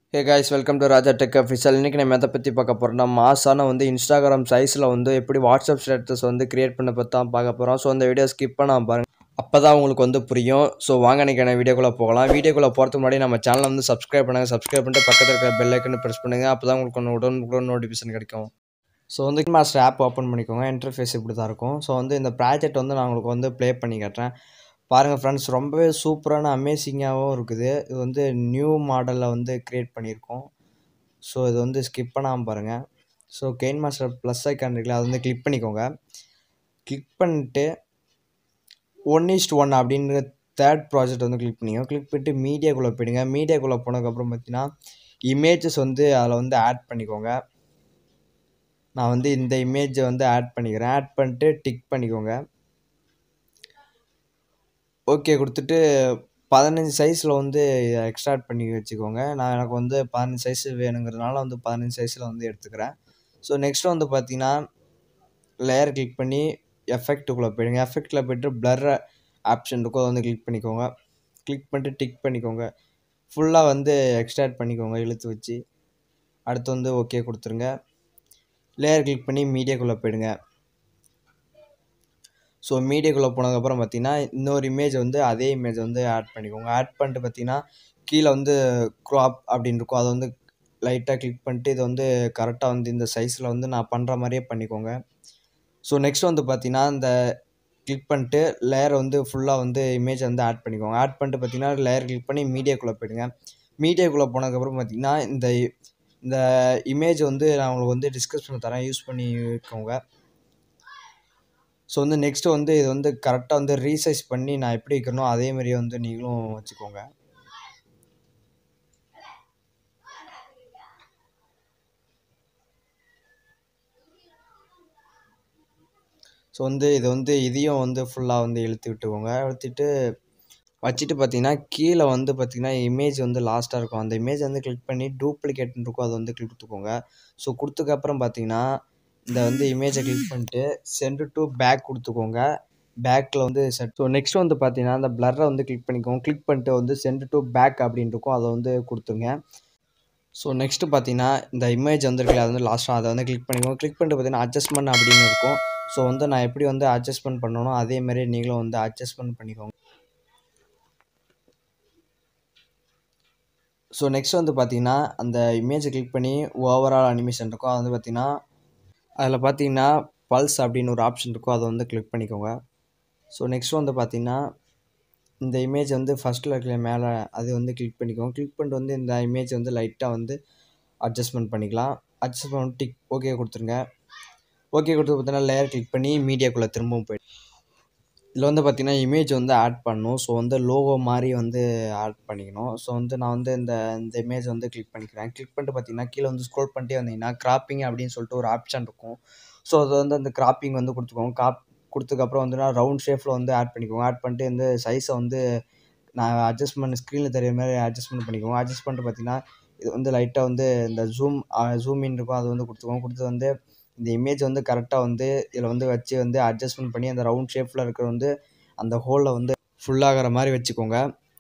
hey guys welcome to Raja tech official இன்றைக்கி நம்ம எதை பற்றி பார்க்க போகிறோம்னா மாசான வந்து இன்ஸ்டாகிராம் சைஸில் வந்து எப்படி வாட்ஸ்அப் ஸ்டேட்டஸ் வந்து கிரியேட் பண்ண பற்றி தான் பார்க்க போகிறோம் ஸோ அந்த வீடியோ ஸ்கிப் பண்ணாம பாருங்க அப்போ தான் உங்களுக்கு வந்து புரியும் ஸோ வாங்க இன்றைக்கான வீடியோக்குள்ளே போகலாம் வீடியோக்குள்ளே போகிறதுக்கு முன்னாடி நம்ம சேனலை வந்து சப்ஸ்கிரைப் பண்ணுங்கள் சப்ஸ்கிரைப் பண்ணிட்டு பக்கத்தில் இருக்கிற பெல் ஐக்கனை ப்ரெஸ் பண்ணுங்கள் அப்போ தான் உங்களுக்கு ஒன்று உடன் உடன் நோட்டிஃபிகேஷன் கிடைக்கும் ஸோ வந்து மாஸ்டர் ஆப் ஓப்பன் பண்ணிக்கோங்க இன்டர்ஃபேஸ் இப்படி தான் இருக்கும் ஸோ வந்து இந்த ப்ராஜெக்ட் வந்து நான் உங்களுக்கு வந்து ப்ளே பண்ணி காட்டுறேன் பாருங்கள் ஃப்ரெண்ட்ஸ் ரொம்பவே சூப்பரான அமேசிங்காகவும் இருக்குது இது வந்து நியூ மாடலில் வந்து க்ரியேட் பண்ணியிருக்கோம் ஸோ இது வந்து ஸ்கிப் பண்ணாமல் பாருங்கள் so KineMaster plus icon இருக்குல்ல அது வந்து கிளிக் பண்ணிக்கோங்க கிளிக் பண்ணிட்டு ஒன் இஸ்ட் ஒன் அப்படின்ற தேர்ட் ப்ராஜெக்ட் வந்து கிளிக் பண்ணிக்கோங்க கிளிக் பண்ணிட்டு மீடியாக்குள்ளே போயிடுங்க மீடியாக்குள்ளே போனதுக்கப்புறம் பார்த்தீங்கன்னா இமேஜஸ் வந்து அதில் வந்து ஆட் பண்ணிக்கோங்க நான் வந்து இந்த இமேஜை வந்து ஆட் பண்ணிக்கிறேன் ஆட் பண்ணிட்டு டிக் பண்ணிக்கோங்க ஓகே கொடுத்துட்டு பதினஞ்சு சைஸில் வந்து எக்ஸ்ட்ராக்ட் பண்ணி வச்சுக்கோங்க நான் எனக்கு வந்து பதினஞ்சு சைஸ் வேணுங்கிறதுனால வந்து பதினஞ்சு சைஸில் வந்து எடுத்துக்கிறேன் ஸோ நெக்ஸ்ட் வந்து பார்த்தீங்கன்னா லேயர் கிளிக் பண்ணி எஃபெக்ட்டுக்குள்ளே போயிடுங்க எஃபெக்டில் போய்ட்டு பிளர் ஆப்ஷன் இருக்கும் அதை வந்து கிளிக் பண்ணிக்கோங்க கிளிக் பண்ணிட்டு டிக் பண்ணிக்கோங்க ஃபுல்லாக வந்து எக்ஸ்ட்ராக்ட் பண்ணிக்கோங்க இழுத்து வச்சு அடுத்து வந்து ஓகே கொடுத்துருங்க லேயர் கிளிக் பண்ணி மீடியாக்குள்ளே போயிடுங்க ஸோ மீடியாக்குள்ளே போனதுக்கப்புறம் பார்த்தீங்கன்னா இன்னொரு இமேஜ் வந்து அதே இமேஜ் வந்து ஆட் பண்ணிக்கோங்க ஆட் பண்ணிட்டு பார்த்தீங்கன்னா கீழே வந்து க்ராப் அப்படின்னு இருக்கும் அதை வந்து லைட்டாக கிளிக் பண்ணிட்டு இதை வந்து கரெக்டாக வந்து இந்த சைஸில் வந்து நான் பண்ணுற மாதிரியே பண்ணிக்கோங்க ஸோ நெக்ஸ்ட் வந்து பார்த்தீங்கன்னா இந்த கிளிக் பண்ணிட்டு லேயர் வந்து ஃபுல்லாக வந்து இமேஜ் வந்து ஆட் பண்ணிக்கோங்க ஆட் பண்ணிட்டு பார்த்தீங்கன்னா லேயர் கிளிக் பண்ணி மீடியாக்குள்ளே போயிடுங்க மீடியாக்குள்ளே போனதுக்கப்புறம் பார்த்தீங்கன்னா இந்த இந்த இமேஜ் வந்து நான் உங்களுக்கு வந்து டிஸ்கிரிப்ஷனில் தரேன் யூஸ் பண்ணிக்கோங்க ஸோ வந்து நெக்ஸ்ட்டு வந்து இது வந்து கரெக்டாக வந்து ரீசைஸ் பண்ணி நான் எப்படி வைக்கணும் அதே மாதிரியே வந்து நீங்களும் வச்சுக்கோங்க ஸோ வந்து இது வந்து இதையும் வந்து ஃபுல்லாக வந்து இழுத்து விட்டுக்கோங்க இழுத்துட்டு வச்சுட்டு பார்த்தீங்கன்னா கீழே வந்து பார்த்தீங்கன்னா இமேஜ் வந்து லாஸ்ட்டாக இருக்கும் அந்த இமேஜ் வந்து கிளிக் பண்ணி டூப்ளிகேட்னு இருக்கும் அதை வந்து கிளிக் கொடுத்துக்கோங்க ஸோ கொடுத்ததுக்கப்புறம் பார்த்தீங்கன்னா இந்த வந்து இமேஜை கிளிக் பண்ணிட்டு சென்ட் டு பேக் கொடுத்துக்கோங்க பேக்கில் வந்து செட் ஸோ நெக்ஸ்ட் வந்து பார்த்தீங்கன்னா அந்த பிளரை வந்து கிளிக் பண்ணிக்கோங்க கிளிக் பண்ணிட்டு வந்து சென்ட் டு பேக் அப்படின்னு இருக்கும் அதை வந்து கொடுத்துருங்க ஸோ நெக்ஸ்ட்டு பார்த்தீங்கன்னா இந்த இமேஜ் வந்துருக்குல்ல அது வந்து லாஸ்ட்டாக அதை வந்து கிளிக் பண்ணிக்கோங்க கிளிக் பண்ணிட்டு பார்த்தீங்கன்னா அட்ஜஸ்ட்மெண்ட் அப்படின்னு இருக்கும் ஸோ வந்து நான் எப்படி வந்து அட்ஜஸ்ட்மெண்ட் பண்ணணும் அதே மாதிரி நீங்களும் வந்து அட்ஜஸ்ட்மெண்ட் பண்ணிக்கோங்க ஸோ நெக்ஸ்ட் வந்து பார்த்தீங்கன்னா அந்த இமேஜை கிளிக் பண்ணி ஓவரால் அனிமேஷன் இருக்கும் அது வந்து பார்த்தீங்கன்னா அதில் பார்த்தீங்கன்னா பல்ஸ் அப்படின்னு ஒரு ஆப்ஷன் இருக்கும் அதை வந்து கிளிக் பண்ணிக்கோங்க ஸோ நெக்ஸ்ட் வந்து பார்த்தீங்கன்னா இந்த இமேஜ் வந்து ஃபஸ்ட்டில் இருக்கிற மேலே அது வந்து கிளிக் பண்ணிக்கோங்க கிளிக் பண்ணிட்டு வந்து இந்த இமேஜ் வந்து லைட்டாக வந்து அட்ஜஸ்ட்மெண்ட் பண்ணிக்கலாம் அட்ஜஸ்ட் பண்ணி டிக் ஓகே கொடுத்துருங்க ஓகே கொடுத்து பார்த்தீங்கன்னா லேயர் கிளிக் பண்ணி மீடியாக்குள்ளே திரும்பவும் போய்ட்டு இதில் வந்து பார்த்தீங்கன்னா இமேஜ் வந்து ஆட் பண்ணணும் ஸோ வந்து லோகோ மாதிரி வந்து ஆட் பண்ணிக்கணும் ஸோ வந்து நான் வந்து இந்த இந்த இமேஜ் வந்து கிளிக் பண்ணிக்கிறேன் கிளிக் பண்ணிட்டு பார்த்தீங்கன்னா கீழே வந்து ஸ்க்ரோல் பண்ணிட்டே வந்தீங்கன்னா கிராப்பிங் அப்படின்னு சொல்லிட்டு ஒரு ஆப்ஷன் இருக்கும் ஸோ அது வந்து அந்த கிராப்பிங் வந்து கொடுத்துக்கோங்க காப் கொடுத்ததுக்கப்புறம் வந்து நான் ரவுண்ட் ஷேப்பில் வந்து ஆட் பண்ணிக்கோங்க ஆட் பண்ணிட்டு இந்த சைஸை வந்து நான் அட்ஜஸ்ட்மெண்ட் ஸ்க்ரீனில் தெரியுற மாதிரி அட்ஜஸ்ட்மெண்ட் பண்ணிக்கோங்க அட்ஜஸ்ட் பண்ணிட்டு பார்த்தீங்கன்னா இது வந்து லைட்டாக வந்து இந்த ஜூம் ஜூம் இன் இருக்கும் அது வந்து கொடுத்துக்கோங்க கொடுத்து வந்து இந்த இமேஜ் வந்து கரெக்டாக வந்து இதில் வந்து வச்சு வந்து அட்ஜஸ்ட்மெண்ட் பண்ணி அந்த ரவுண்ட் ஷேப்பில் இருக்கிற வந்து அந்த ஹோலில் வந்து ஃபுல்லாகிற மாதிரி வச்சுக்கோங்க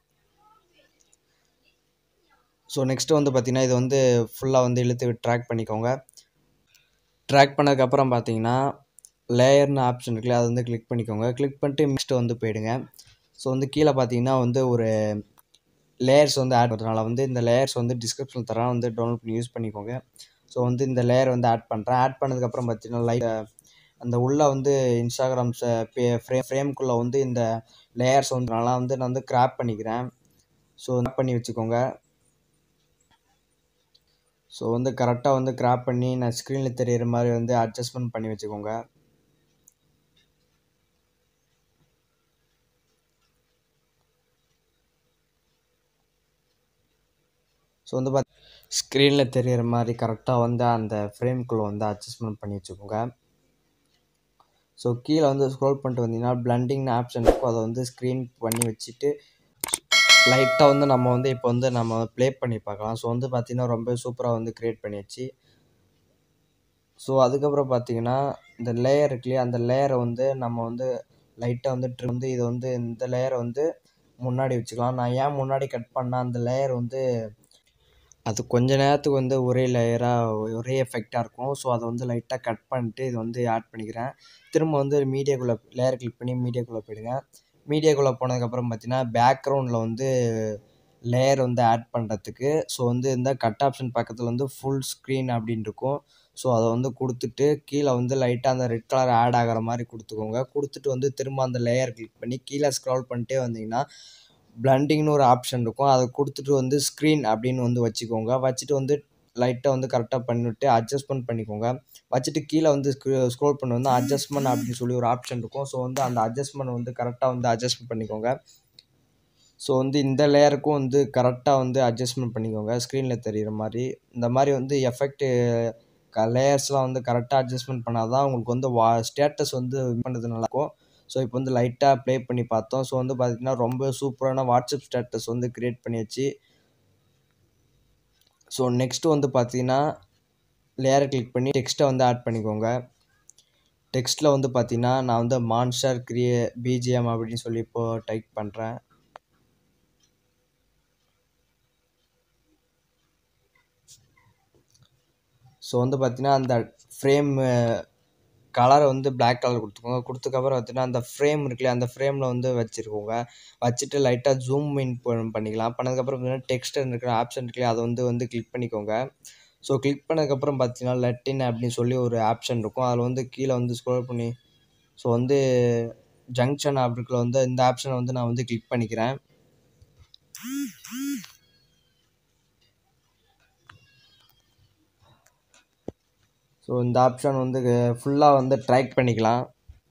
ஸோ நெக்ஸ்ட்டு வந்து பார்த்திங்கன்னா இது வந்து ஃபுல்லாக வந்து இழுத்து ட்ராக் பண்ணிக்கோங்க ட்ராக் பண்ணதுக்கப்புறம் பார்த்தீங்கன்னா லேயர்னு ஆப்ஷன் இருக்குல்ல அதை வந்து கிளிக் பண்ணிக்கோங்க கிளிக் பண்ணிட்டு நெக்ஸ்ட்டு வந்து போயிடுங்க ஸோ வந்து கீழே பார்த்தீங்கன்னா வந்து ஒரு லேயர்ஸ் வந்து ஆட் பண்ணுறதுனால வந்து இந்த லேயர்ஸ் வந்து டிஸ்கிரிப்ஷன் தரேன் வந்து டவுன்லோட் பண்ணி யூஸ் பண்ணிக்கோங்க ஸோ வந்து இந்த லேயர் வந்து ஆட் பண்ணுறேன் ஆட் பண்ணதுக்கப்புறம் பார்த்தீங்கன்னா லைக் அந்த உள்ளே வந்து இன்ஸ்டாகிராம் ஃப்ரேம் ஃப்ரேம்குள்ளே வந்து இந்த லேயர்ஸ் வந்து நல்லா வந்து நான் வந்து கிராப் பண்ணிக்கிறேன் ஸோ கிராப் பண்ணி வச்சுக்கோங்க ஸோ வந்து கரெக்டாக வந்து கிராப் பண்ணி நான் ஸ்க்ரீனில் தெரியிற மாதிரி வந்து அட்ஜஸ்ட்மெண்ட் பண்ணி வச்சுக்கோங்க ஸோ வந்து பார்த்து ஸ்க்ரீனில் தெரியிற மாதிரி கரெக்டாக வந்து அந்த ஃப்ரேம்குள்ளே வந்து அட்ஜஸ்ட்மெண்ட் பண்ணி வச்சுக்கோங்க ஸோ கீழே வந்து ஸ்க்ரோல் பண்ணிட்டு வந்தீங்கன்னா பிளண்டிங்னு ஆப்ஷன் இருக்கும் அதை வந்து ஸ்க்ரீன் பண்ணி வச்சுட்டு லைட்டாக வந்து நம்ம வந்து இப்போ வந்து நம்ம ப்ளே பண்ணி பார்க்கலாம் ஸோ வந்து பார்த்திங்கன்னா ரொம்ப சூப்பராக வந்து க்ரியேட் பண்ணியாச்சு ஸோ அதுக்கப்புறம் பார்த்தீங்கன்னா இந்த லேயர் இருக்குல்லையா அந்த லேயரை வந்து நம்ம வந்து லைட்டாக வந்து ட்ரிம் வந்து இதை வந்து இந்த லேயரை வந்து முன்னாடி வச்சுக்கலாம் நான் ஏன் முன்னாடி கட் பண்ணேன் அந்த லேயர் வந்து அது கொஞ்ச நேரத்துக்கு வந்து ஒரே லேயராக ஒரே எஃபெக்டாக இருக்கும் ஸோ அதை வந்து லைட்டாக கட் பண்ணிட்டு இது வந்து ஆட் பண்ணிக்கிறேன் திரும்ப வந்து மீடியாக்குள்ளே லேயர் கிளிக் பண்ணி மீடியாக்குள்ளே போயிடுங்க மீடியாக்குள்ளே போனதுக்கப்புறம் பார்த்தீங்கன்னா பேக்ரவுண்டில் வந்து லேயர் வந்து ஆட் பண்ணுறதுக்கு ஸோ வந்து இந்த கட் ஆப்ஷன் பக்கத்தில் வந்து ஃபுல் ஸ்க்ரீன் அப்படின்னு இருக்கும் ஸோ அதை வந்து கொடுத்துட்டு கீழே வந்து லைட்டாக அந்த ரெட் கலர் ஆட் ஆகிற மாதிரி கொடுத்துக்கோங்க கொடுத்துட்டு வந்து திரும்ப அந்த லேயர் கிளிக் பண்ணி கீழே ஸ்க்ரால் பண்ணிட்டே வந்தீங்கன்னா பிளண்டிங்னு ஒரு ஆப்ஷன் இருக்கும் அதை கொடுத்துட்டு வந்து ஸ்க்ரீன் அப்படின்னு வந்து வச்சுக்கோங்க வச்சுட்டு வந்து லைட்டாக வந்து கரெக்டாக பண்ணிவிட்டு அட்ஜஸ்ட்மெண்ட் பண்ணிக்கோங்க வச்சுட்டு கீழே வந்து ஸ்க்ரோல் பண்ணி வந்து அட்ஜஸ்ட்மெண்ட் அப்படின்னு சொல்லி ஒரு ஆப்ஷன் இருக்கும் ஸோ வந்து அந்த அட்ஜஸ்ட்மெண்ட் வந்து கரெக்டாக வந்து அட்ஜஸ்ட் பண்ணிக்கோங்க ஸோ வந்து இந்த லேயருக்கும் வந்து கரெக்டாக வந்து அட்ஜஸ்ட்மெண்ட் பண்ணிக்கோங்க ஸ்க்ரீனில் தெரிகிற மாதிரி இந்த மாதிரி வந்து எஃபெக்ட்டு க லேயர்ஸ்லாம் வந்து கரெக்டாக அட்ஜஸ்ட்மெண்ட் பண்ணால் தான் உங்களுக்கு வந்து வா ஸ்டேட்டஸ் வந்து பண்ணுறது நல்லாயிருக்கும் ஸோ இப்போ வந்து லைட்டாக ப்ளே பண்ணி பார்த்தோம் ஸோ வந்து பார்த்திங்கன்னா ரொம்ப சூப்பரான வாட்ஸ்அப் ஸ்டேட்டஸ் வந்து க்ரியேட் பண்ணியாச்சு ஸோ நெக்ஸ்ட்டு வந்து பார்த்தீங்கன்னா லேயரை கிளிக் பண்ணி டெக்ஸ்ட்டை வந்து ஆட் பண்ணிக்கோங்க டெக்ஸ்ட்டில் வந்து பார்த்தீங்கன்னா நான் வந்து மான்ஸ்டர் கிரியே பிஜிஎம் அப்படின்னு சொல்லி இப்போது டைப் பண்ணுறேன் ஸோ வந்து பார்த்தீங்கன்னா அந்த ஃப்ரேம் கலரை வந்து பிளாக் கலர் கொடுத்துக்கோங்க கொடுத்ததுக்கப்புறம் பார்த்தீங்கன்னா அந்த ஃப்ரேம் இருக்குல்லையா அந்த ஃப்ரேமில் வந்து வச்சுருக்கோங்க வச்சுட்டு லைட்டாக ஜூம் இன் பண்ணிக்கலாம் பண்ணதுக்கப்புறம் பார்த்தீங்கன்னா டெக்ஸ்ட் இருக்கிற ஆப்ஷன் இருக்குல்லையா அதை வந்து வந்து கிளிக் பண்ணிக்கோங்க ஸோ கிளிக் பண்ணதுக்கப்புறம் பார்த்தீங்கன்னா லெட்டின் அப்படின்னு சொல்லி ஒரு ஆப்ஷன் இருக்கும் அதில் வந்து கீழே வந்து ஸ்க்ரோல் பண்ணி ஸோ வந்து ஜங்ஷன் அப்படிக்குள்ள வந்து இந்த ஆப்ஷனை வந்து நான் வந்து கிளிக் பண்ணிக்கிறேன் ஸோ இந்த ஆப்ஷன் வந்து ஃபுல்லாக வந்து ட்ராக் பண்ணிக்கலாம்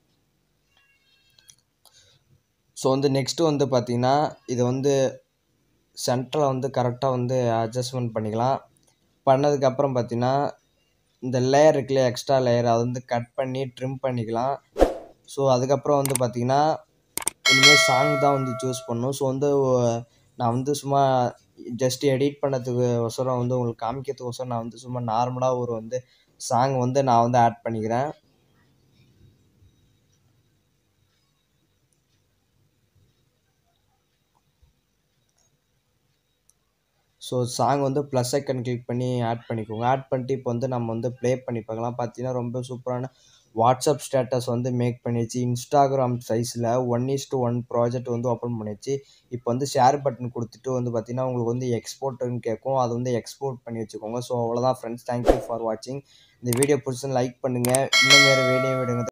ஸோ வந்து நெக்ஸ்ட்டு வந்து பார்த்திங்கன்னா இதை வந்து சென்டரில் வந்து கரெக்டாக வந்து அட்ஜஸ்ட்மெண்ட் பண்ணிக்கலாம் பண்ணதுக்கப்புறம் பார்த்திங்கன்னா இந்த லேயர் இருக்குல்ல எக்ஸ்ட்ரா லேயர் அதை வந்து கட் பண்ணி ட்ரிம் பண்ணிக்கலாம் ஸோ அதுக்கப்புறம் வந்து பார்த்திங்கன்னா இனிமேல் சாங் தான் வந்து சூஸ் பண்ணணும் ஸோ வந்து நான் வந்து சும்மா ஜஸ்ட் எடிட் பண்ணதுக்கு ஒசரம் வந்து உங்களுக்கு காமிக்கிறதுக்கு ஒசரம் நான் வந்து சும்மா நார்மலாக ஒரு வந்து சாங் வந்து நான் வந்து ஆட் பண்ணிக்கிறேன் ஸோ சாங் வந்து ப்ளஸ் ஐக்கன் கிளிக் பண்ணி ஆட் பண்ணிக்கோங்க ஆட் பண்ணிட்டு இப்போ வந்து நம்ம வந்து ப்ளே பண்ணி பார்க்கலாம் பார்த்தீங்கன்னா ரொம்ப சூப்பரான வாட்ஸ்அப் ஸ்டேட்டஸ் வந்து மேக் பண்ணிடுச்சு இன்ஸ்டாகிராம் சைஸில் one is to one project வந்து ஓப்பன் பண்ணிடுச்சு இப்போ வந்து ஷேர் பட்டன் கொடுத்துட்டு வந்து பார்த்தீங்கன்னா உங்களுக்கு வந்து எக்ஸ்போர்ட்டுன்னு கேட்கும் அது வந்து எக்ஸ்போர்ட் பண்ணி வச்சுக்கோங்க ஸோ அவ்வளோதான் ஃப்ரெண்ட்ஸ் தேங்க்யூ ஃபார் வாட்சிங் இந்த வீடியோ பிடிச்சி லைக் பண்ணுங்கள் இன்னும் வேறு வீடியோ விடுங்க